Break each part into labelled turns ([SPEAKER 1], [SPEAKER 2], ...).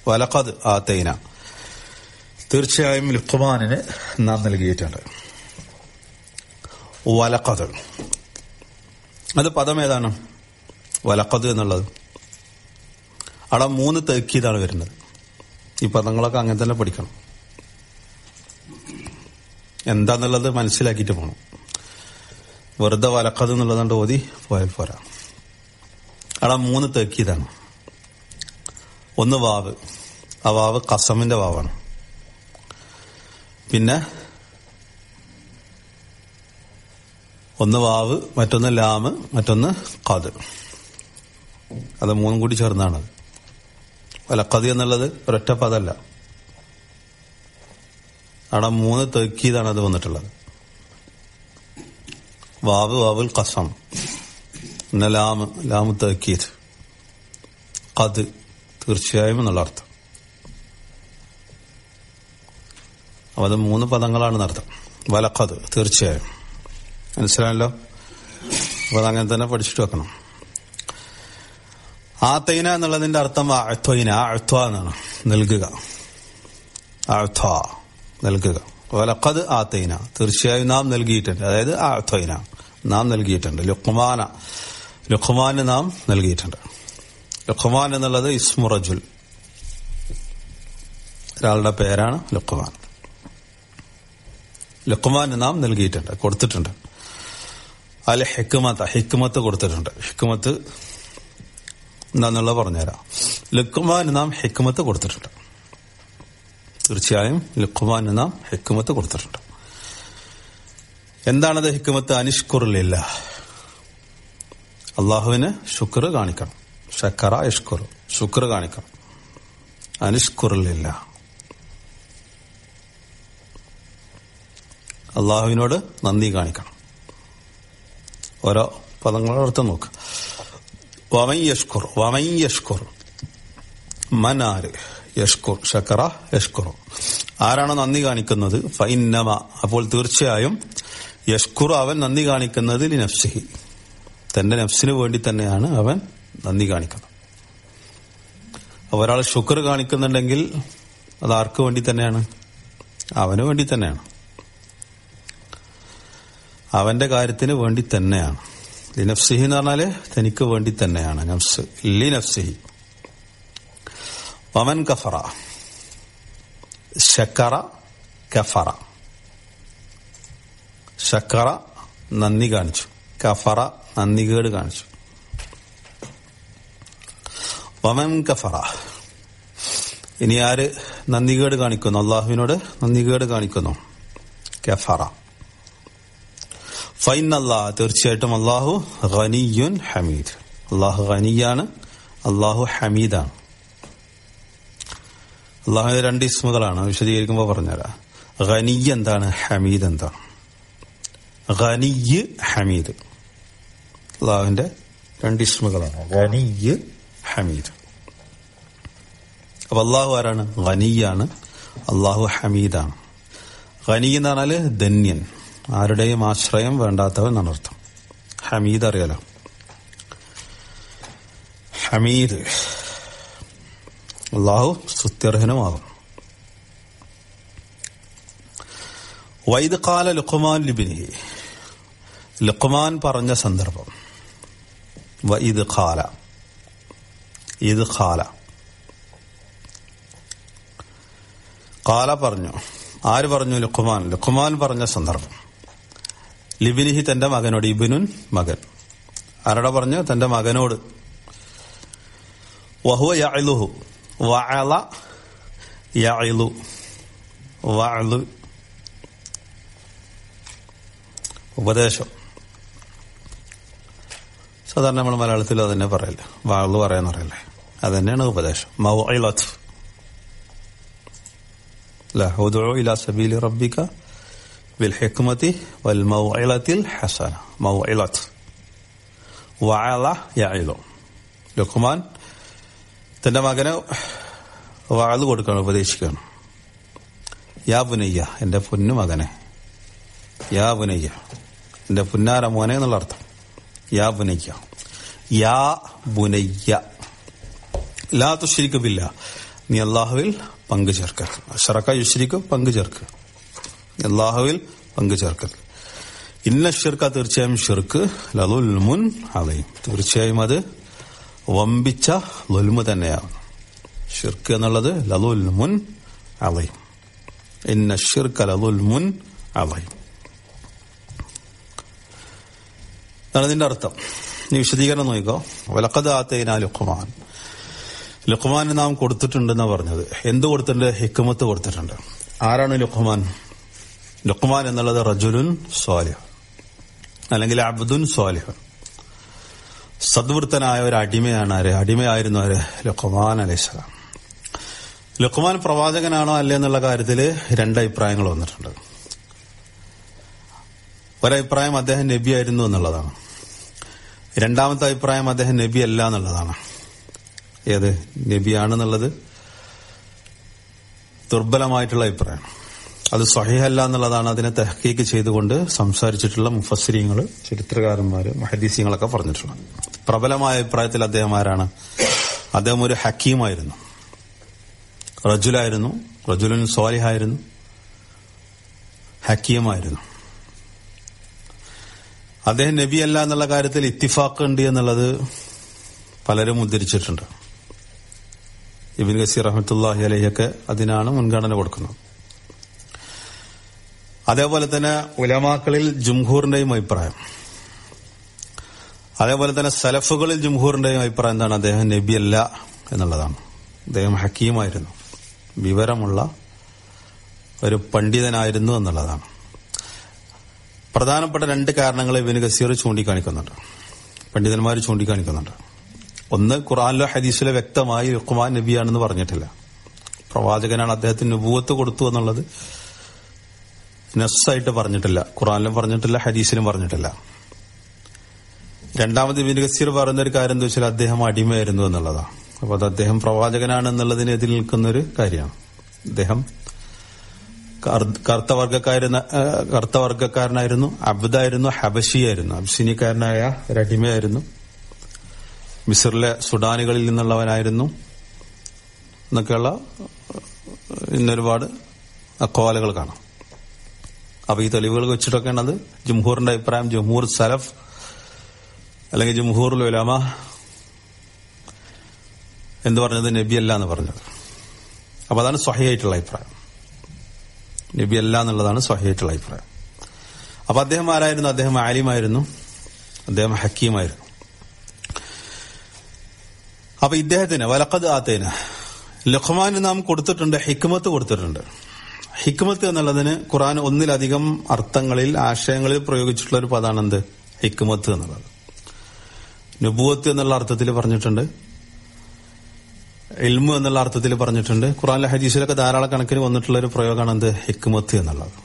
[SPEAKER 1] വലഖദ് ആത്തൈന തീർച്ചയായും ലുഖ്മാനിന് നാം നൽകിയിട്ടുണ്ട് വലഖദ് അത് പദം ഏതാണ് വലഖദ് എന്നുള്ളത് അവിടെ മൂന്ന് തെക്കീതാണ് വരുന്നത് ഈ പദങ്ങളൊക്കെ അങ്ങനെ തന്നെ പഠിക്കണം എന്താന്നുള്ളത് മനസ്സിലാക്കിയിട്ട് പോകണം വെറുതെ വലക്കത് എന്നുള്ളതുകൊണ്ട് ഓതി പോയാൽ പോരാ അവിടെ മൂന്ന് തെക്കീതാണ് ഒന്ന് വാവ് ആ വാവ് കസമിന്റെ വാവാണ് പിന്നെ ഒന്ന് വാവ് മറ്റൊന്ന് ലാമ് മറ്റൊന്ന് കത് അത് മൂന്നും കൂടി ചേർന്നാണത് വലക്കത് എന്നുള്ളത് ഒരൊറ്റ പദമല്ല അവിടെ മൂന്ന് തെക്കീതാണ് അത് വന്നിട്ടുള്ളത് വാവ് വാവുൽ കസം പിന്നെ ലാമ് ലാമ് തെക്കീത് കത് തീർച്ചയായും എന്നുള്ള അർത്ഥം അപ്പൊ അത് മൂന്ന് പദങ്ങളാണ് അർത്ഥം വലക്കത് തീർച്ചയായും മനസ്സിലായല്ലോ അപ്പൊ അതങ്ങനെ തന്നെ പഠിച്ചിട്ട് വെക്കണം ആത്തൈന എന്നുള്ളതിന്റെ അർത്ഥം അഴ്ത്വൈന അഴ്ത്വ എന്നാണ് നൽകുക അഴ്ത്വ നൽകുക വലക്കത് ആത്തൈന തീർച്ചയായും നാം നൽകിയിട്ടുണ്ട് അതായത് ആത്തൈന നാം നൽകിയിട്ടുണ്ട് ലുഖ്മാന ലുഖ്മാന് നാം നൽകിയിട്ടുണ്ട് ലുഖ്മാൻ എന്നുള്ളത് ഇസ്മുറജുൽ ഒരാളുടെ പേരാണ് ലുഖ്മാൻ ലുഖ്മാന് നാം നൽകിയിട്ടുണ്ട് കൊടുത്തിട്ടുണ്ട് അൽ ഹിക്കുമത്ത് ഹിക്കുമത്ത് കൊടുത്തിട്ടുണ്ട് ഹിക്കുമത്ത് എന്താന്നുള്ളത് പറഞ്ഞുതരാം ലുഖ്മാന് നാം ഹിക്കുമത്ത് കൊടുത്തിട്ടുണ്ട് തീർച്ചയായും ലുഖ്മാന് നാം ഹിക്കുമത്ത് കൊടുത്തിട്ടുണ്ട് എന്താണത് ഹിക്കുമത്ത് അനിഷ്കുറില്ല അള്ളാഹുവിന് ശുക്ർ കാണിക്കണം ഷക്കറ ഇഷ്കുർ ശുക്ർ കാണിക്കണം അനിഷ്കുറില്ല അള്ളാഹുവിനോട് നന്ദി കാണിക്കണം ഓരോ പദങ്ങളടുത്ത് നോക്ക് വമൈ യഷ്കുർ വമൈ യഷ്കുർ മനാര് യഷ്കുർ ഷക്കറ യഷ്കുർ ആരാണോ നന്ദി കാണിക്കുന്നത് ഫൈന്നമ അപ്പോൾ തീർച്ചയായും യഷ്കുർ അവൻ നന്ദി കാണിക്കുന്നത് നഫ്സിഹി തന്റെ നഫ്സിന് വേണ്ടി തന്നെയാണ് അവൻ നന്ദി കാണിക്കുന്നത് ഒരാൾ ശുക്ർ കാണിക്കുന്നുണ്ടെങ്കിൽ അത് ആർക്ക് വേണ്ടി തന്നെയാണ് അവന് വേണ്ടി തന്നെയാണ് അവന്റെ കാര്യത്തിന് വേണ്ടി തന്നെയാണ് ലിനഫ്സിഹി എന്ന് പറഞ്ഞാല് തനിക്ക് വേണ്ടി തന്നെയാണ് നഫ്സ് ലി നഫ്സിഹി വമൻ കഫറ ശക്കറ കഫറ ശക്കറ നന്ദി കാണിച്ചു കഫറ നന്ദികേട് കാണിച്ചു വമൻ കഫറ ഇനി ആര് നന്ദികേട് കാണിക്കുന്നു അള്ളാഹുവിനോട് നന്ദികേട് കാണിക്കുന്നു കഫറ ഫൈൻ അള്ളാഹ് തീർച്ചയായിട്ടും അള്ളാഹു ഖനിയുൻ ഹമീദ് അള്ളാഹു ഖനിയാണ് അള്ളാഹു ഹമീദാണ് അള്ളാഹുവിന്റെ രണ്ട് ഇസ്മുകളാണ് വിശദീകരിക്കുമ്പോൾ പറഞ്ഞുതരാം ഖനിയ് എന്താണ് ഹമീദ് എന്താണ് ഖനിയ് ഹമീദ് അള്ളാഹുവിന്റെ രണ്ട് ഇസ്മുകളാണ് ഖനിയ് ഹമീദ് അപ്പൊ അള്ളാഹു ആരാണ് ഖനിയാണ് അള്ളാഹു ഹമീദാണ് ഖനി എന്ന് പറഞ്ഞാല് ധന്യൻ ആരുടെയും ആശ്രയം വേണ്ടാത്തവൻ എന്നാണ് അർത്ഥം ഹമീദ് അറിയാലോ ഹമീദ് അള്ളാഹു സുത്യർഹനുമാകും വൈദ് കാല ലുഖ്മാൻ ലിബിനി ലുഖ്മാൻ പറഞ്ഞ സന്ദർഭം വൈദ് ഖാല ഇത് ഖാല ഖാല പറഞ്ഞു ആര് പറഞ്ഞു ലുഖ്മാൻ ലുഖ്മാൻ പറഞ്ഞ സന്ദർഭം ലിബിനിഹി തന്റെ മകനോട് ഇബിനുൻ മകൻ ആരോടെ പറഞ്ഞു തന്റെ മകനോട് വഹുവ യഅലുഹു വഅല യഅലു വഅലു ഉപദേശം സാധാരണ നമ്മൾ മലയാളത്തിൽ അതന്നെ പറയല്ലേ വാളു പറയാന്ന് പറയല്ലേ അതന്നെയാണ് ഉപദേശം മൗഇലത്ത് لا ادعو إلى سبيل ربك بالحكمة والموعظة الحسنة موعظة وعظ يعظ ലുഖ്മാൻ തന്റെ മകന് വാഴ് കൊടുക്കണം ഉപദേശിക്കണം യാ പുനയ്യ എന്റെ പൊന്നു മകനെ യാ പുനയ്യ എന്റെ പുന്നാര മോനെ എന്നുള്ള അർത്ഥം യാ പുനയ്യ യാ ബുനയ്യ ലാ തുശ്രിക്കുബില്ല നീ അള്ളാഹുവിൽ പങ്കു ചേർക്കൽ അഷറക്ക യുശ്രിക്ക് പങ്കു ചേർക്കുക അള്ളാഹുവിൽ പങ്കു ചേർക്കൽ ഇന്ന ഷിർക്ക തീർച്ചയായും ഷിർക്ക് ലലുൽമുൻ അലയും തീർച്ചയായും അത് വമ്പിച്ച ലുൽമു തന്നെയാണ് ഷിർക്ക് എന്നുള്ളത് ലലുൽമുൻ അലയും ഇന്ന ഷിർക്ക ലലുൽമുൻ അലയും അതാണ് ഇതിന്റെ അർത്ഥം നീ വിശദീകരണം നോക്കിക്കോ വലക്കത് ആത്തൈന ലുഖ്മാൻ ലുഖ്മാൻ നാം കൊടുത്തിട്ടുണ്ടെന്നാ പറഞ്ഞത് എന്ത് കൊടുത്തിട്ടുണ്ട് ഹിക്കുമത്ത് കൊടുത്തിട്ടുണ്ട് ആരാണ് ലുഖ്മാൻ ലുഖ്മാൻ എന്നുള്ളത് റജുലുൻ സ്വാലിഹ് അല്ലെങ്കിൽ അബ്ദുൻ സ്വാലിഹ് സദ്വൃത്തനായ ഒരു അടിമയാണ് ആര് അടിമയായിരുന്നു ആര് ലുഖ്മാൻ അലൈഹിസ്സലാം ലുഖ്മാൻ പ്രവാചകനാണോ അല്ലേ എന്നുള്ള കാര്യത്തിൽ രണ്ട് അഭിപ്രായങ്ങൾ വന്നിട്ടുണ്ട് ഒരഭിപ്രായം അദ്ദേഹം നബിയായിരുന്നു എന്നുള്ളതാണ് രണ്ടാമത്തെ അഭിപ്രായം അദ്ദേഹം നബി അല്ല എന്നുള്ളതാണ് ഏത് നബിയാണെന്നുള്ളത് ദുർബലമായിട്ടുള്ള അഭിപ്രായം അത് സ്വഹീഹല്ല എന്നുള്ളതാണ് അതിനെ തെഹക്കീക്ക് ചെയ്തുകൊണ്ട് സംസാരിച്ചിട്ടുള്ള മുഫസ്സിരിങ്ങൾ ചരിത്രകാരന്മാര് മഹദീസിങ്ങളൊക്കെ പറഞ്ഞിട്ടുള്ളത് പ്രബലമായ അഭിപ്രായത്തിൽ അദ്ദേഹം ആരാണ് അദ്ദേഹം ഒരു ഹക്കീമായിരുന്നു റജുലായിരുന്നു റജുലുൻ സ്വാലിഹായിരുന്നു ഹക്കീമായിരുന്നു അദ്ദേഹം നബിയല്ല എന്നുള്ള കാര്യത്തിൽ ഇത്തിഫാക്ക് ഉണ്ട് എന്നുള്ളത് പലരും ഉദ്ധരിച്ചിട്ടുണ്ട് ഇബിൻ ഗസീർ റഹമത്തുല്ലാഹി അലഹിയൊക്കെ അതിനാണ് മുൻഗണന കൊടുക്കുന്നത് അതേപോലെ തന്നെ ഉലമാക്കളിൽ ജുംഹൂറിന്റെയും അഭിപ്രായം അതേപോലെ തന്നെ സലഫുകളിൽ ജുംഹൂറിന്റെയും അഭിപ്രായം എന്താണ് അദ്ദേഹം നബിയല്ല എന്നുള്ളതാണ് അദ്ദേഹം ഹക്കീമായിരുന്നു വിവരമുള്ള ഒരു പണ്ഡിതനായിരുന്നു എന്നുള്ളതാണ് പ്രധാനപ്പെട്ട രണ്ട് കാരണങ്ങൾ ഇബിന് ഗസീർ ചൂണ്ടിക്കാണിക്കുന്നുണ്ട് പണ്ഡിതന്മാർ ചൂണ്ടിക്കാണിക്കുന്നുണ്ട് ഒന്ന് ഖുറാനിലോ ഹദീസിലോ വ്യക്തമായി ലുഖ്മാൻ നബിയാണെന്ന് പറഞ്ഞിട്ടില്ല പ്രവാചകനാണ് അദ്ദേഹത്തിന് നുപൂവത്ത് കൊടുത്തു എന്നുള്ളത് നസ്സായിട്ട് പറഞ്ഞിട്ടില്ല ഖുറാനിലും പറഞ്ഞിട്ടില്ല ഹദീസിലും പറഞ്ഞിട്ടില്ല രണ്ടാമത് ഇബിൻ ഗസീർ പറയുന്ന ഒരു കാര്യം എന്താ വെച്ചാൽ അദ്ദേഹം അടിമയായിരുന്നു എന്നുള്ളതാണ് അപ്പൊ അത് അദ്ദേഹം പ്രവാചകനാണ് എന്നുള്ളതിന് എതിൽ നിൽക്കുന്ന ഒരു കാര്യമാണ് അദ്ദേഹം കറുത്തവർഗക്കാരന കറുത്തവർഗക്കാരനായിരുന്നു അബ്ദായിരുന്നു ഹബഷിയായിരുന്നു അബ്സിനിക്കാരനായ ഒരു അടിമയായിരുന്നു മിസറിലെ സുഡാനുകളിൽ നിന്നുള്ളവനായിരുന്നു എന്നൊക്കെയുള്ള ഇന്നൊരുപാട് അക്കവാലുകൾ കാണാം അപ്പൊ ഈ തെളിവുകൾ വെച്ചിട്ടൊക്കെയാണ് അത് ജംഹൂറിന്റെ അഭിപ്രായം ജംഹൂർ സലഫ് അല്ലെങ്കിൽ ജംഹൂർ ഉലമ എന്ന് പറഞ്ഞത് നബി അല്ല എന്ന് പറഞ്ഞത് അപ്പൊ അതാണ് സ്വഹയായിട്ടുള്ള അഭിപ്രായം നബി അല്ല എന്നുള്ളതാണ് സ്വഹയായിട്ടുള്ള അഭിപ്രായം അപ്പൊ അദ്ദേഹം ആരായിരുന്നു അദ്ദേഹം ആലിമായിരുന്നു അദ്ദേഹം ഹക്കീമായിരുന്നു അപ്പൊ ഇദ്ദേഹത്തിന് വലക്കത് ആത്തേന് ലഖ്മാന് നാം കൊടുത്തിട്ടുണ്ട് ഹിക്മത്ത് കൊടുത്തിട്ടുണ്ട് ഹിക്മത്ത് എന്നുള്ളതിന് ഖുറാൻ ഒന്നിലധികം അർത്ഥങ്ങളിൽ ആശയങ്ങളിൽ പ്രയോഗിച്ചിട്ടുള്ള ഒരു പദമാണ് എന്ത് ഹിക്മത്ത് എന്നുള്ളത് നുബുവത്ത് എന്നുള്ള അർത്ഥത്തിൽ പറഞ്ഞിട്ടുണ്ട് ഇൽമു എന്നുള്ള അർത്ഥത്തിൽ പറഞ്ഞിട്ടുണ്ട് ഖുറാനിലെ ഹദീസിലൊക്കെ ധാരാളം കണക്കിന് വന്നിട്ടുള്ള ഒരു പ്രയോഗമാണ് എന്ത് ഹിക്മത്ത് എന്നുള്ളത്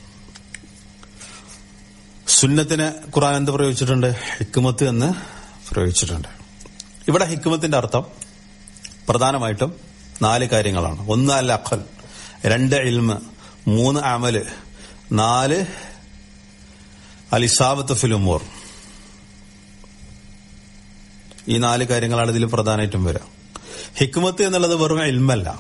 [SPEAKER 1] സുന്നത്തിന് ഖുറാൻ എന്ത് പ്രയോഗിച്ചിട്ടുണ്ട് ഹിക്മത്ത് എന്ന് പ്രയോഗിച്ചിട്ടുണ്ട് ഇവിടെ ഹിക്മത്തിന്റെ അർത്ഥം പ്രധാനമായിട്ടും നാല് കാര്യങ്ങളാണ് ഒന്ന് അൽ അഖൽ രണ്ട് ഇൽമ് മൂന്ന് അമല് നാല് അലിസാബത്ത് ഫിലുമോർ ഈ നാല് കാര്യങ്ങളാണ് ഇതിൽ പ്രധാനമായിട്ടും വരിക ഹിക്മത്ത് എന്നുള്ളത് വെറും ഇൽമല്ല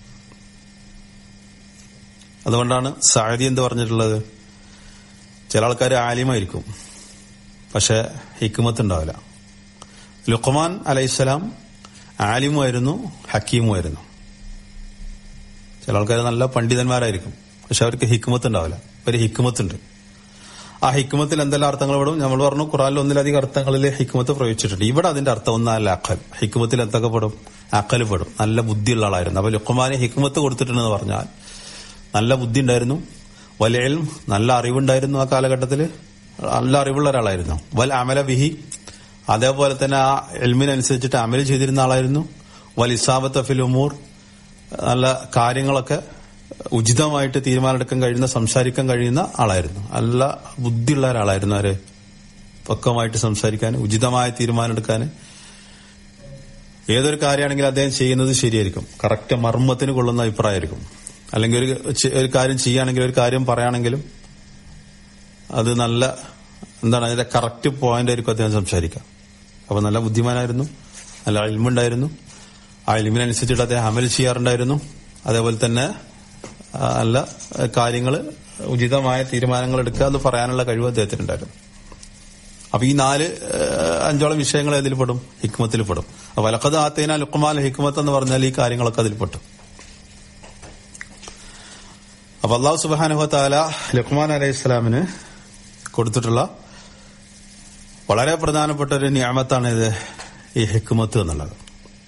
[SPEAKER 1] അതുകൊണ്ടാണ് സാഴതി എന്ത് പറഞ്ഞിട്ടുള്ളത് ചില ആൾക്കാർ ആലിമായിരിക്കും പക്ഷെ ഹിക്മത്ത് ഉണ്ടാവില്ല ലുഖ്മാൻ അലൈഹിസ്സലാം ആലിമുമായിരുന്നു ഹക്കീമുമായിരുന്നു ചില ആൾക്കാർ നല്ല പണ്ഡിതന്മാരായിരിക്കും പക്ഷെ അവർക്ക് ഹിക്മത്ത് ഉണ്ടാവില്ല ഒരു ഹിക്മത്തുണ്ട് ആ ഹിക്മത്തിൽ എന്തെല്ലാം അർത്ഥങ്ങൾ പെടും നമ്മൾ പറഞ്ഞു ഖുറാനിൽ ഒന്നിലധികം അർത്ഥങ്ങളിൽ ഹിക്മത്ത് പ്രയോഗിച്ചിട്ടുണ്ട് ഇവിടെ അതിന്റെ അർത്ഥം ഒന്നല്ല അക്കൽ ഹിക്മത്തിൽ എന്തൊക്കെ പെടും അക്കൽ പെടും നല്ല ബുദ്ധിയുള്ള ആളായിരുന്നു അപ്പൊ ലുക്കുമാനെ ഹിക്മത്ത് കൊടുത്തിട്ടുണ്ടെന്ന് പറഞ്ഞാൽ നല്ല ബുദ്ധി ഉണ്ടായിരുന്നു വലിയ നല്ല അറിവുണ്ടായിരുന്നു ആ കാലഘട്ടത്തിൽ നല്ല അറിവുള്ള ഒരാളായിരുന്നു വൽ അമല ബിഹി അതേപോലെ തന്നെ ആ എൽമിനനുസരിച്ചിട്ട് അമൽ ചെയ്തിരുന്ന ആളായിരുന്നു വൽ ഇസാബത്ത് ഫിൽ ഉമൂർ നല്ല കാര്യങ്ങളൊക്കെ ഉചിതമായിട്ട് തീരുമാനമെടുക്കാൻ കഴിയുന്ന സംസാരിക്കാൻ കഴിയുന്ന ആളായിരുന്നു നല്ല ബുദ്ധിയുള്ള ഒരാളായിരുന്നു ആര് പക്വമായിട്ട് സംസാരിക്കാൻ ഉചിതമായ തീരുമാനമെടുക്കാൻ ഏതൊരു കാര്യമാണെങ്കിലും അദ്ദേഹം ചെയ്യുന്നത് ശരിയായിരിക്കും കറക്റ്റ് മർമ്മത്തിന് കൊള്ളുന്ന അഭിപ്രായമായിരിക്കും അല്ലെങ്കിൽ ഒരു ഒരു കാര്യം ചെയ്യുകയാണെങ്കിൽ ഒരു കാര്യം പറയുകയാണെങ്കിലും അത് നല്ല എന്താണ് അതിന്റെ കറക്റ്റ് പോയിന്റ് ആയിരിക്കും അദ്ദേഹം സംസാരിക്കുക അപ്പൊ നല്ല ബുദ്ധിമാനായിരുന്നു നല്ല അഴിമുണ്ടായിരുന്നു ആ ഇലിമിനനുസരിച്ചിട്ട് അദ്ദേഹം അമൽ ചെയ്യാറുണ്ടായിരുന്നു അതേപോലെ തന്നെ ആ, നല്ല കാര്യങ്ങൾ ഉചിതമായ തീരുമാനങ്ങൾ എടുക്കുക എന്ന് പറയാനുള്ള കഴിവ് അദ്ദേഹത്തിനുണ്ടായിരുന്നു അപ്പൊ ഈ നാല് ഏഹ്, അഞ്ചോളം വിഷയങ്ങൾ അതിൽ പെടും ഹിക്മത്തിൽ പെടും വലക്കത് ആത്തേന ലുക്കുമാൽ ഹിക്മത്ത് എന്ന് പറഞ്ഞാൽ ഈ കാര്യങ്ങളൊക്കെ അതിൽ പെട്ടു അപ്പൊ അള്ളാഹു സുബാനുഹത്താല ലുക്മാൻ അലൈഹി സ്വലാമിന് കൊടുത്തിട്ടുള്ള വളരെ പ്രധാനപ്പെട്ട ഒരു നിയമത്താണ് ഇത് ഈ ഹിക്മത്ത് എന്നുള്ളത്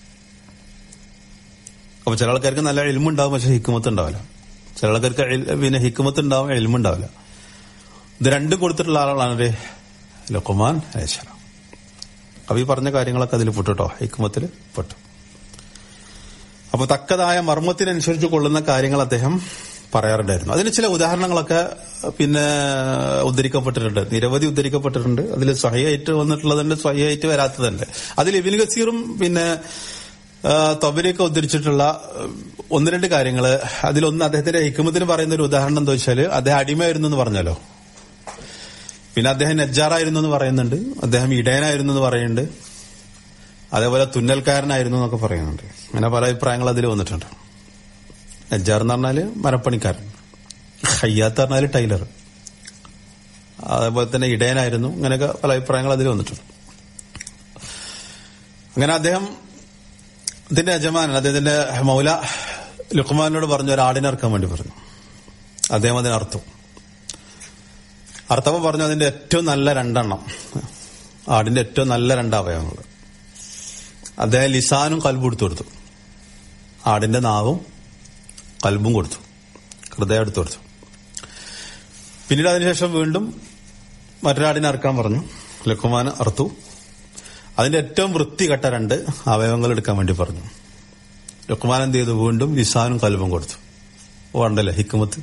[SPEAKER 1] അപ്പൊ ചില ആൾക്കാർക്ക് നല്ല എൽമുണ്ടാവും പക്ഷെ ഹിക്മത്ത് ഉണ്ടാവില്ല ചില ആൾക്കാർക്ക് ഇൽ- പിന്നെ ഹിക്മത്ത് ഉണ്ടാവും എൽമുണ്ടാവില്ല ഇത് രണ്ടും കൊടുത്തിട്ടുള്ള ആളാണ് ഒരു ലുക്കുമാൻ അലൈഹിസ്സലാം അപ്പൊ ഈ പറഞ്ഞ കാര്യങ്ങളൊക്കെ അതിൽ പെട്ടു കേട്ടോ ഹിക്മത്തിൽ പെട്ടു അപ്പൊ തക്കതായ മർമ്മത്തിനനുസരിച്ച് കൊള്ളുന്ന കാര്യങ്ങൾ അദ്ദേഹം പറയാറുണ്ടായിരുന്നു അതിന് ചില ഉദാഹരണങ്ങളൊക്കെ പിന്നെ ഉദ്ധരിക്കപ്പെട്ടിട്ടുണ്ട് നിരവധി ഉദ്ധരിക്കപ്പെട്ടിട്ടുണ്ട് അതിൽ സഹിയായിട്ട് വന്നിട്ടുള്ളതുണ്ട് സഹിയായിട്ട് വരാത്തതുണ്ട് അതിൽ ഇബിൻ ഗസീറും പിന്നെ ആ, തൊബരിയൊക്കെ ഉദ്ധരിച്ചിട്ടുള്ള ഒന്ന് രണ്ട് കാര്യങ്ങള് അതിലൊന്ന് അദ്ദേഹത്തിന്റെ ഹിക്കുമത്തിന് പറയുന്ന ഒരു ഉദാഹരണം എന്താ വെച്ചാൽ അദ്ദേഹം അടിമയായിരുന്നു എന്ന് പറഞ്ഞല്ലോ പിന്നെ അദ്ദേഹം നജ്ജാറായിരുന്നു എന്ന് പറയുന്നുണ്ട് അദ്ദേഹം ഇടയനായിരുന്നു എന്ന് പറയുന്നുണ്ട് അതേപോലെ തുന്നൽക്കാരനായിരുന്നു എന്നൊക്കെ പറയുന്നുണ്ട് അങ്ങനെ പല അഭിപ്രായങ്ങൾ അതിൽ വന്നിട്ടുണ്ട് നജ്ജാർ എന്ന് പറഞ്ഞാല് മരപ്പണിക്കാരൻ ഹയ്യാത്ത് പറഞ്ഞാല് ടൈലർ അതേപോലെ തന്നെ ഇടയനായിരുന്നു അങ്ങനെയൊക്കെ പല അഭിപ്രായങ്ങൾ അതിൽ വന്നിട്ടുണ്ട് അങ്ങനെ അദ്ദേഹം ഇതിന്റെ യജമാനൻ അദ്ദേഹത്തിന്റെ മൗല ലുക്മാനോട് പറഞ്ഞു ഒരു ആടിനെ ഇറക്കാൻ വേണ്ടി പറഞ്ഞു അദ്ദേഹം അതിന് അർത്ഥം അർത്ഥം പറഞ്ഞു അതിന്റെ ഏറ്റവും നല്ല രണ്ടെണ്ണം ആടിന്റെ ഏറ്റവും നല്ല രണ്ട് അവയവങ്ങൾ അദ്ദേഹം ലിസാനും കൽബും എടുത്തു കൊടുത്തു ആടിന്റെ നാവും കൽബും കൊടുത്തു ഹൃദയം എടുത്തു കൊടുത്തു പിന്നീട് അതിനുശേഷം വീണ്ടും മറ്റൊരാടിനെ അറക്കാൻ പറഞ്ഞു ലക്കുമാൻ അറുത്തു അതിന്റെ ഏറ്റവും വൃത്തികെട്ട രണ്ട് അവയവങ്ങൾ എടുക്കാൻ വേണ്ടി പറഞ്ഞു ലുക്കുമാൻ എന്ത് ചെയ്തു വീണ്ടും ലിസാനും കൽബും കൊടുത്തു വേണ്ടല്ലേ ഹിക്കുമത്ത്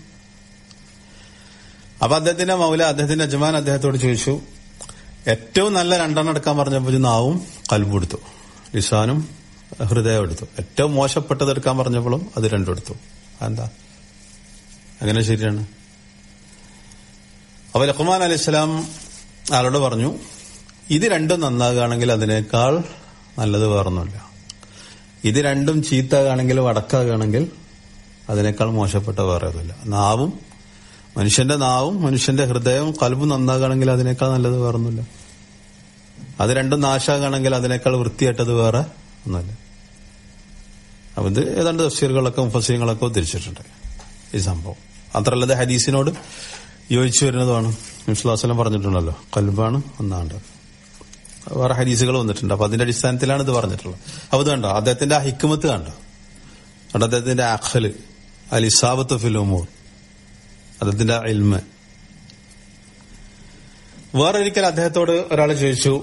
[SPEAKER 1] അപ്പൊ അദ്ദേഹത്തിന്റെ മൗല അദ്ദേഹത്തിന്റെ യജമാൻ അദ്ദേഹത്തോട് ചോദിച്ചു ഏറ്റവും നല്ല രണ്ടെണ്ണം എടുക്കാൻ പറഞ്ഞപ്പോൾ നാവും കൽബും എടുത്തു ലിസാനും ഹൃദയം എടുത്തു ഏറ്റവും മോശപ്പെട്ടത് എടുക്കാൻ പറഞ്ഞപ്പോഴും അത് രണ്ടും എടുത്തു എന്താ അങ്ങനെ ശരിയാണ് അപ്പൊ ലഖ്മാൻ അലൈഹി സ്വലാം ആളോട് പറഞ്ഞു ഇത് രണ്ടും നന്നാകുകയാണെങ്കിൽ അതിനേക്കാൾ നല്ലത് വേറൊന്നുമില്ല ഇത് രണ്ടും ചീത്താകുകയാണെങ്കിൽ വടക്കാകുകയാണെങ്കിൽ അതിനേക്കാൾ മോശപ്പെട്ട വേറെ ഒന്നുമില്ല നാവും മനുഷ്യന്റെ നാവും മനുഷ്യന്റെ ഹൃദയവും കൽബും നന്നാകുകയാണെങ്കിൽ അതിനേക്കാൾ നല്ലത് വേറൊന്നുമില്ല അത് രണ്ടും നാശാകുകയാണെങ്കിൽ അതിനേക്കാൾ വൃത്തിയായിട്ടത് വേറെ ഒന്നുമില്ല അപ്പൊ ഇത് ഏതാണ്ട് തഫ്സീറുകളൊക്കെ മുഫസീങ്ങളൊക്കെ ഉദ്ധരിച്ചിട്ടുണ്ട് ഈ സംഭവം മാത്രമല്ല ഹദീസിനോട് യോജിച്ചു വരുന്നതാണ് മുസ്ലാസ്ലം പറഞ്ഞിട്ടുണ്ടല്ലോ കൽബാണ് ഒന്നാണ്ട് വേറെ ഹദീസുകൾ വന്നിട്ടുണ്ട് അപ്പൊ അതിന്റെ അടിസ്ഥാനത്തിലാണ് ഇത് പറഞ്ഞിട്ടുള്ളത് അപ്പൊ ഇത് കണ്ടോ അദ്ദേഹത്തിന്റെ ആ ഹിക്കുമത്ത് കണ്ടോ കണ്ടോ അദ്ദേഹത്തിന്റെ അഖല് അൽ ഇസാബത്ത് ഫിലോമോർ അദ്ദേഹത്തിന്റെ ഇൽമ വേറൊരിക്കൽ അദ്ദേഹത്തോട് ഒരാൾ ചോദിച്ചു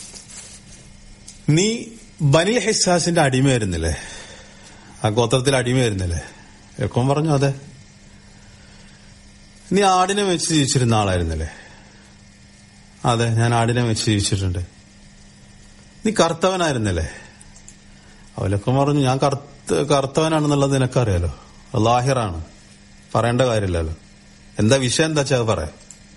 [SPEAKER 1] നീ ബനി ഹിസാസിന്റെ അടിമയായിരുന്നില്ലേ ആ ഗോത്രത്തിൽ അടിമയായിരുന്നില്ലേ എക്കോൻ പറഞ്ഞു അതെ നീ ആടിനെ വെച്ച് ജീവിച്ചിരുന്ന ആളായിരുന്നില്ലേ അതെ ഞാൻ ആടിനെ വെച്ച് ജീവിച്ചിട്ടുണ്ട് നീ കറുത്തവനായിരുന്നില്ലേ അവലൊക്കെ പറഞ്ഞു ഞാൻ കറുത്ത കറുത്തവനാണെന്നുള്ളത് നിനക്കറിയാലോ ലാഹിറാണ് പറയേണ്ട കാര്യമില്ലല്ലോ എന്താ വിഷയം എന്താ വെച്ചാൽ പറയാം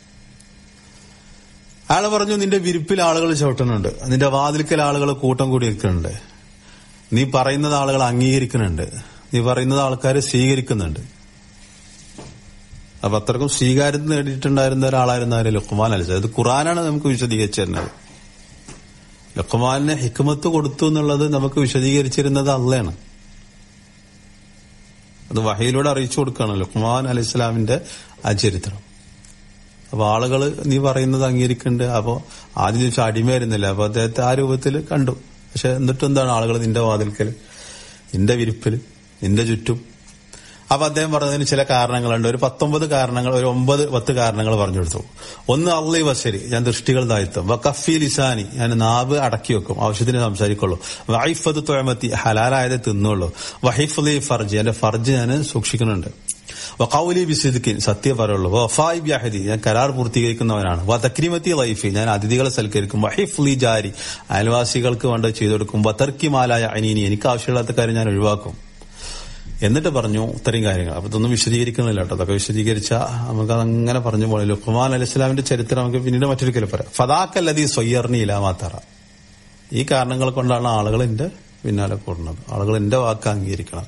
[SPEAKER 1] അയാള് പറഞ്ഞു നിന്റെ വിരിപ്പിൽ ആളുകൾ ചവിട്ടുന്നുണ്ട് നിന്റെ വാതിൽക്കൽ ആളുകൾ കൂട്ടം കൂടി നിൽക്കുന്നുണ്ട് നീ പറയുന്നത് ആളുകൾ അംഗീകരിക്കുന്നുണ്ട് നീ പറയുന്നത് ആൾക്കാർ സ്വീകരിക്കുന്നുണ്ട് അപ്പൊ അത്രക്കും സ്വീകാര്യത നേടിയിട്ടുണ്ടായിരുന്ന ഒരാളായിരുന്ന ആര് ലുക്കുമാൻ അലിച്ച അത് ഖുറാനാണ് നമുക്ക് വിശദീകരിച്ചു തരുന്നത് ലുക്കുമാനെ ഹിക്മത്ത് കൊടുത്തു എന്നുള്ളത് നമുക്ക് വിശദീകരിച്ചിരുന്നത് അള്ളയാണ് അത് വഹയിലൂടെ അറിയിച്ചു കൊടുക്കുകയാണ് ലുക്മാൻ അലി ഇസ്ലാമിന്റെ ആ ചരിത്രം അപ്പൊ ആളുകൾ നീ പറയുന്നത് അംഗീകരിക്കുന്നുണ്ട് അപ്പോ ആദ്യം ചോദിച്ചാൽ അടിമയായിരുന്നില്ല അപ്പൊ അദ്ദേഹത്തെ ആ രൂപത്തിൽ കണ്ടു പക്ഷെ എന്നിട്ടും എന്താണ് ആളുകൾ നിന്റെ വാതിൽക്കൽ നിന്റെ വിരിപ്പിൽ നിന്റെ ചുറ്റും അപ്പൊ അദ്ദേഹം പറഞ്ഞതിന് ചില കാരണങ്ങളുണ്ട് ഒരു പത്തൊമ്പത് കാരണങ്ങൾ ഒരു ഒമ്പത് പത്ത് കാരണങ്ങൾ പറഞ്ഞു കൊടുത്തു ഒന്ന് അള്ളി വശരി ഞാൻ ദൃഷ്ടികൾ താഴ്ത്തും വക്കഫി ലിസാനി ഞാൻ നാവ് അടക്കി വെക്കും ആവശ്യത്തിന് സംസാരിക്കുള്ളൂ വൈഫത് തുഴമത്തി ഹലാലായത് തിന്നുള്ളൂ വഹൈഫലി ഫർജ് എന്റെ ഫർജ് ഞാൻ സൂക്ഷിക്കുന്നുണ്ട് വഖൌലി ബിസിദ്ക്കിൻ സത്യം പറയുള്ളൂ വഫായി ബ്യാഹദി ഞാൻ കരാർ പൂർത്തീകരിക്കുന്നവനാണ് വ തക്രിമത്തി ലൈഫി ഞാൻ അതിഥികളെ സൽക്കരിക്കും വഹിഫ്ലി ജാരി അയൽവാസികൾക്ക് വേണ്ട ചെയ്തു കൊടുക്കും വതർക്കി മാലായ അനീനി എനിക്ക് ആവശ്യമില്ലാത്ത കാര്യം ഞാൻ ഒഴിവാക്കും എന്നിട്ട് പറഞ്ഞു ഇത്രയും കാര്യങ്ങൾ അപ്പൊ ഇതൊന്നും വിശദീകരിക്കുന്നില്ല കേട്ടോ അതൊക്കെ വിശദീകരിച്ച നമുക്ക് അങ്ങനെ പറഞ്ഞു പോലെ ലുഖ്മാൻ അലി ഇസ്ലാമിന്റെ ചരിത്രം നമുക്ക് പിന്നീട് മറ്റൊരിക്കലും പറയാം ഫതാക്കല്ലതി സൊയ്യർണി ഇലാമാത്തറ ഈ കാരണങ്ങൾ കൊണ്ടാണ് ആളുകൾ എന്റെ പിന്നാലെ കൂടുന്നത് ആളുകൾ എന്റെ വാക്ക് അംഗീകരിക്കണം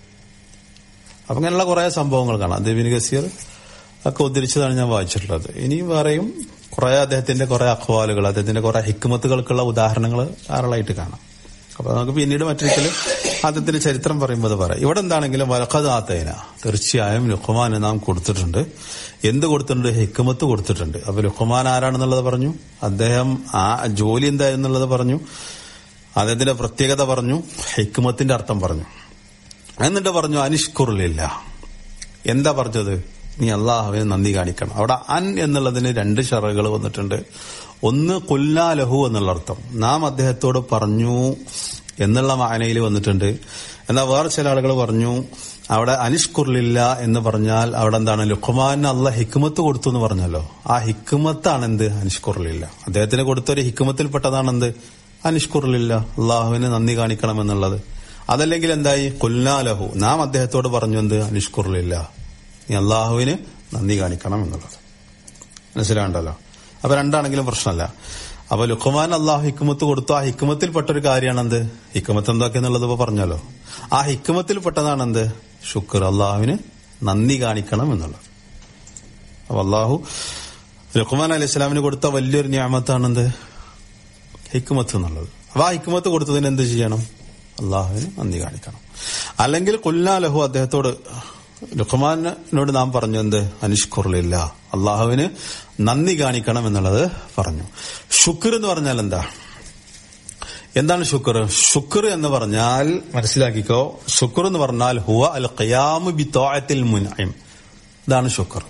[SPEAKER 1] അപ്പൊ അങ്ങനെയുള്ള കുറെ സംഭവങ്ങൾ കാണാം ദേവിൻ ഗസീർ ഒക്കെ ഉദ്ധരിച്ചതാണ് ഞാൻ വായിച്ചിട്ടുള്ളത് ഇനിയും വേറെയും കുറെ അദ്ദേഹത്തിന്റെ കുറെ അഖ്വാലുകൾ അദ്ദേഹത്തിന്റെ കുറെ ഹിക്മത്തുകൾക്കുള്ള ഉദാഹരണങ്ങൾ ധാരാളമായിട്ട് കാണാം അപ്പൊ നമുക്ക് പിന്നീട് മറ്റൊരിക്കൽ അദ്ദേഹത്തിന്റെ ചരിത്രം പറയുമ്പോൾ അത് പറയാം ഇവിടെ എന്താണെങ്കിലും വലക്കതാത്തേന തീർച്ചയായും ലുഖ്മാന് നാം കൊടുത്തിട്ടുണ്ട് എന്ത് കൊടുത്തിട്ടുണ്ട് ഹിക്മത്ത് കൊടുത്തിട്ടുണ്ട് അപ്പൊ ലുഖ്മാൻ ആരാണെന്നുള്ളത് പറഞ്ഞു അദ്ദേഹം ആ ജോലി എന്തായെന്നുള്ളത് പറഞ്ഞു അദ്ദേഹത്തിന്റെ പ്രത്യേകത പറഞ്ഞു ഹിക്മത്തിന്റെ അർത്ഥം പറഞ്ഞു എന്നിട്ട് പറഞ്ഞു അനിഷ്കുറിലില്ല എന്താ പറഞ്ഞത് നീ അള്ളാഹുവിന് നന്ദി കാണിക്കണം അവിടെ അൻ എന്നുള്ളതിന് രണ്ട് ഷറകൾ വന്നിട്ടുണ്ട് ഒന്ന് കൊല്ലാ ലഹു എന്നുള്ള അർത്ഥം നാം അദ്ദേഹത്തോട് പറഞ്ഞു എന്നുള്ള മാനയിൽ വന്നിട്ടുണ്ട് എന്നാൽ വേറെ ചില ആളുകൾ പറഞ്ഞു അവിടെ അനിഷ്കുറിലില്ല എന്ന് പറഞ്ഞാൽ അവിടെ എന്താണ് ലുഖ്മാൻ അല്ല ഹിക്മത്ത് കൊടുത്തു എന്ന് പറഞ്ഞല്ലോ ആ ഹിക്മത്താണ് എന്ത് അനിഷ്കുറിലില്ല അദ്ദേഹത്തിന് കൊടുത്തൊരു ഹിക്മത്തിൽപ്പെട്ടതാണെന്ത് അനിഷ്കുറിലില്ല അള്ളാഹുവിന് നന്ദി കാണിക്കണം എന്നുള്ളത് അതല്ലെങ്കിൽ എന്തായി കൊല്ലാലഹു നാം അദ്ദേഹത്തോട് പറഞ്ഞു എന്ത് അനിഷ്കുറിലില്ല നീ അള്ളാഹുവിന് നന്ദി കാണിക്കണം എന്നുള്ളത് മനസ്സിലാണ്ടല്ലോ അപ്പൊ രണ്ടാണെങ്കിലും പ്രശ്നമല്ല അപ്പൊ ലുഖ്മാൻ അള്ളാഹു ഹിക്കുമത്ത് കൊടുത്തു ആ ഹിക്കുമത്തിൽപ്പെട്ട ഒരു കാര്യമാണെന്ത് ഹിക്കുമത്ത് എന്തൊക്കെയെന്നുള്ളത് ഇപ്പൊ പറഞ്ഞല്ലോ ആ ഹിക്കുമത്തിൽപ്പെട്ടതാണെന്ത് ശുക്ർ അള്ളാഹുവിന് നന്ദി കാണിക്കണം എന്നുള്ളത് അപ്പൊ അള്ളാഹു ലുഖ്മാൻ അലൈഹി സ്വലാമിന് കൊടുത്ത വലിയൊരു ഞാമത്താണെന്ത് ഹിക്കുമത്ത് എന്നുള്ളത് അപ്പൊ ആ ഹിക്കുമത്ത് കൊടുത്തതിന് എന്ത് ചെയ്യണം അള്ളാഹുവിന് നന്ദി കാണിക്കണം അല്ലെങ്കിൽ കൊല്ലാലഹു അദ്ദേഹത്തോട് ലുഖ്മാനോട് നാം പറഞ്ഞു എന്ത് അനിഷ്കുറിലില്ല അള്ളാഹുവിന് നന്ദി കാണിക്കണം എന്നുള്ളത് പറഞ്ഞു ശുക്ർ എന്ന് പറഞ്ഞാൽ എന്താ എന്താണ് ശുക്ർ ശുക്ർ എന്ന് പറഞ്ഞാൽ മനസ്സിലാക്കിക്കോ ശുക്ർ എന്ന് പറഞ്ഞാൽ ഹുവ അൽ ഖയാമു ബി തോഅത്തിൽ മുൻഇം ഇതാണ് ശുക്ർ